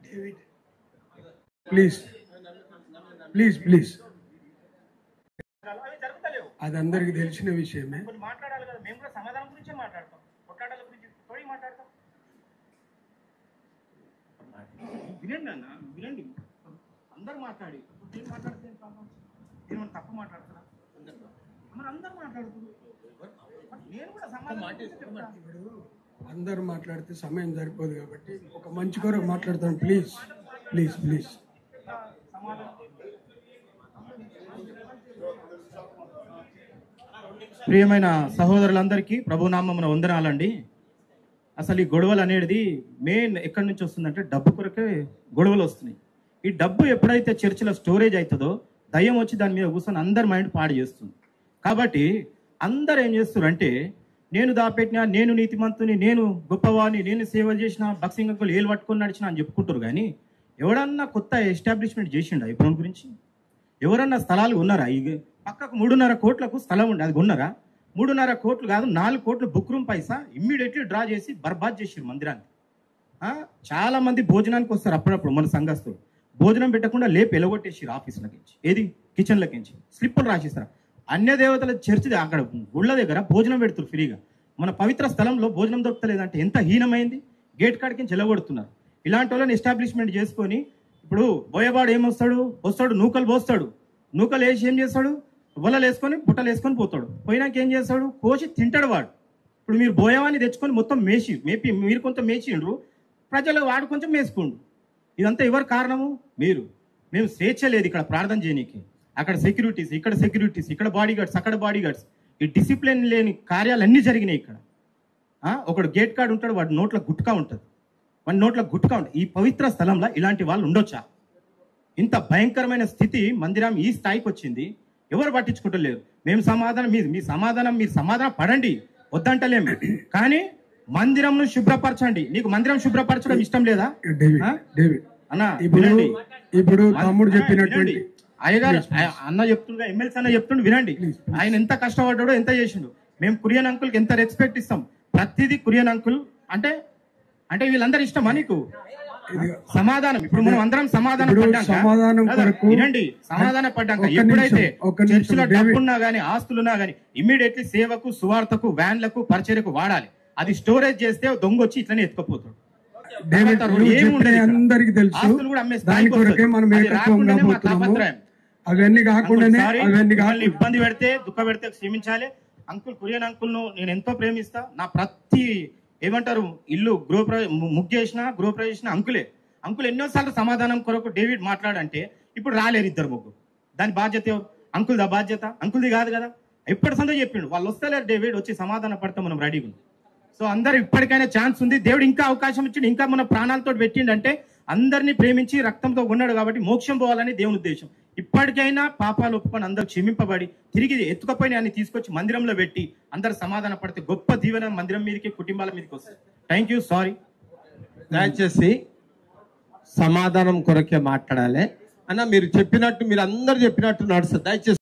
Please please please అవి జరుగుతలేవు అది అందరికి తెలిసిన విషయమే కొన్ని మాట్లాడాలి కదా మేము కూడా సమాధానం గురించే మాట్లాడతాం కొట్లాటల గురించి తోడి మాట్లాడతాం వినండి అన్న వినండి అందరు మాట్లాడి ఇప్పుడు నేను మాట్లాడితే ఏం ప్రాబ్లం నేను ఏమైనా తప్పు మాట్లాడుతున్నా మరి అందరు మాట్లాడుతున్నారు మరి నేను కూడా సమాధానం గురించే చెప్తా. అందరు మాట్లాడితే సమయం సరిపోదు కాబట్టి ఒక మంచి కొరకు మాట్లాడతాను ప్లీజ్ ప్లీజ్ ప్లీజ్ సమాధానం ప్రియమైన సహోదరులందరికీ ప్రభునామమున వందనాలండి అసలు ఈ గొడవలు అనేది మెయిన్ ఎక్కడి నుంచి వస్తుందంటే డబ్బు కొరకే గొడవలు వస్తున్నాయి ఈ డబ్బు ఎప్పుడైతే చర్చిలో స్టోరేజ్ అవుతుందో దయ్యం వచ్చి దాని మీద కూర్చొని అందరి మైండ్ పాడు చేస్తుంది కాబట్టి అందరు ఏం చేస్తారు అంటే నేను దాపెట్టినా నేను నీతిమంతుని నేను గొప్పవాణి నేను సేవ చేసిన బక్సింగ్ అంకుల్ ఏలు పట్టుకొని నడిచిన అని చెప్పుకుంటారు కానీ ఎవడన్నా కొత్త ఎస్టాబ్లిష్మెంట్ చేసిండా ఈ బ్రౌన్ గురించి ఎవరన్నా స్థలాలు ఉన్నారా ఈ పక్కకు మూడున్నర కోట్లకు స్థలం ఉండే అది ఉన్నారా మూడున్నర కోట్లు కాదు నాలుగు కోట్లు బుక్ రూమ్ పైసా ఇమ్మీడియట్లీ డ్రా చేసి బర్బాద్ చేసిరు మందిరాన్ని ఆ, చాలా మంది భోజనానికి వస్తారు అప్పుడప్పుడు మన సంఘస్థులు భోజనం పెట్టకుండా లేపి ఎలగొట్టేసిరు ఆఫీసులకించి ఏది కిచెన్లకించి స్లిప్పులు రాసిస్తారు అన్య దేవతల చర్చి అక్కడ గుళ్ళ దగ్గర భోజనం పెడుతున్నారు ఫ్రీగా మన పవిత్ర స్థలంలో భోజనం దొరకలేదంటే ఎంత హీనమైంది గేట్ కాడికి చెలగొడుతున్నారు ఇలాంటి వాళ్ళని ఎస్టాబ్లిష్మెంట్ చేసుకొని ఇప్పుడు బోయవాడు ఏమొస్తాడు వస్తాడు నూకలు పోస్తాడు నూకలు వేసి ఏం చేస్తాడు వలలు వేసుకొని బుట్టలు వేసుకొని పోతాడు పోయినాక ఏం చేస్తాడు కోసి తింటాడు వాడు ఇప్పుడు మీరు బోయవాన్ని తెచ్చుకొని మొత్తం మేసి మేపి మీరు కొంత మేచిండ్రు ప్రజలు వాడు కొంచెం మేసుకోండు ఇదంతా ఎవరు కారణము మీరు మేము స్వేచ్ఛ లేదు ఇక్కడ ప్రార్థన చేయనీకి అక్కడ సెక్యూరిటీస్ ఇక్కడ సెక్యూరిటీస్ ఇక్కడ బాడీ గార్డ్స్ అక్కడ బాడీ గార్డ్స్ ఈ డిసిప్లిన్ లేని కార్యాలన్నీ జరిగినాయి ఇక్కడ ఆ, ఒకడు గేట్ కార్డ్ ఉంటాడు వాడి నోట్ల గుట్కా ఉంటుంది వాడి నోట్ల గుట్కా ఉంటుంది ఈ పవిత్ర స్థలంలో ఇలాంటి వాళ్ళు ఉండొచ్చా ఇంత భయంకరమైన స్థితి మందిరం ఈ స్థాయికి వచ్చింది ఎవరు పట్టించుకుంటలేరు మేము సమాధానం మీ మీ సమాధానం మీరు సమాధానం పడండి వద్దంటలేము కానీ మందిరంను శుభ్రపరచండి నీకు మందిరం శుభ్రపరచడం ఇష్టం లేదా డేవిడ్ ఆ? డేవిడ్ అన్న ఇప్పుడు వినండి ఇప్పుడు తమ్ముడు ఆ, చెప్పినటువంటి వినండి. అయ్యగారు ఆ- అన్న చెప్తుండగా ఎమ్మెల్సీ అన్న చెప్తుండు వినండి ఆయన ఎంత కష్టపడ్డాడో ఎంత చేసిండు మేము కురియన్ అంకుల్కి ఎంత రెస్పెక్ట్ ఇస్తాం ప్రతిదీ కురియన్ అంకుల్ అంటే అంటే వీళ్ళందరూ ఇష్టమా నీకు ఇది సమాధానం ఇప్పుడు మనం అందరం సమాధానం ఇప్పుడు పడ్డాక సమాధానం కదా, కొరకు- వినండి సమాధానం పడ్డాక ఒక్క నిమిషం, ఎప్పుడైతే ఒక్క నిమిషం, చర్చిలో డేవిడ్. డబ్బున్నా గానీ ఆస్తులున్నా గానీ ఇమ్మీడియట్లీ సేవకు సువార్తకు వ్యాన్లకు పరిచర్యకు వాడాలి అది స్టోరేజ్ చేస్తే దొంగ వచ్చి ఇట్లనే ఎత్తుకపోతాడు డేవిడ్ తర్వాత నువ్వు ఏముండదు చెప్పిన ఇక్కడ. అందరికి తెలుసు ఆస్తులు కూడా అమ్మే దాని స్థాయికి కొరకే వస్తుంది. మనం అది ఏకత్వంగా రాకుండానే మాకు పోతున్నాము అభద్రాయం. అవన్నీ కాకుండానే సారీ, అవన్నీ మిమ్మల్ని కాకుండా ఇబ్బంది పెడితే దుఃఖ పెడితే క్షమించాలి అంకుల్ కురియన్ అంకుల్ ను నేను ఎంతో ప్రేమిస్తా నా ప్రతి ఏమంటారు ఇల్లు గృహ ప్ర- ము- ముగ్గు చేసిన గృహ ప్రవేశించిన అంకులే అంకుల్ ఎన్నోసార్లు సమాధానం కొరకు డేవిడ్ మాట్లాడంటే ఇప్పుడు రాలేరు ఇద్దరు ముగ్గురు దాని బాధ్యత ఎవరు అంకుల్ దా బాధ్యత అంకుల్ది కాదు కదా ఎప్పటి సందో చెప్పిండు వాళ్ళు వస్తలేరు డేవిడ్ వచ్చి సమాధానం పడితే మనం రెడీగా ఉన్నాం. సో అందరు ఇప్పటికైనా ఛాన్స్ ఉంది దేవుడు ఇంకా అవకాశం ఇచ్చిండు ఇంకా మన ప్రాణాలతో పెట్టిండంటే అందరినీ ప్రేమించి రక్తంతో ఉన్నాడు కాబట్టి మోక్షం పోవాలని దేవుని ఉద్దేశం ఇప్పటికైనా పాపాలు ఒప్పుకొని అందరూ క్షమింపబడి తిరిగి ఎత్తుకపోయిన అన్ని తీసుకొచ్చి మందిరంలో పెట్టి అందరు సమాధాన పడితే గొప్ప దీవెన మందిరం మీదకి కుటుంబాల మీదకి వస్తుంది థ్యాంక్ యూ సారీ దయచేసి సమాధానం కొరకే మాట్లాడాలి అన్న మీరు చెప్పినట్టు మీరు అందరు చెప్పినట్టు నడుస్తుంది దయచేసి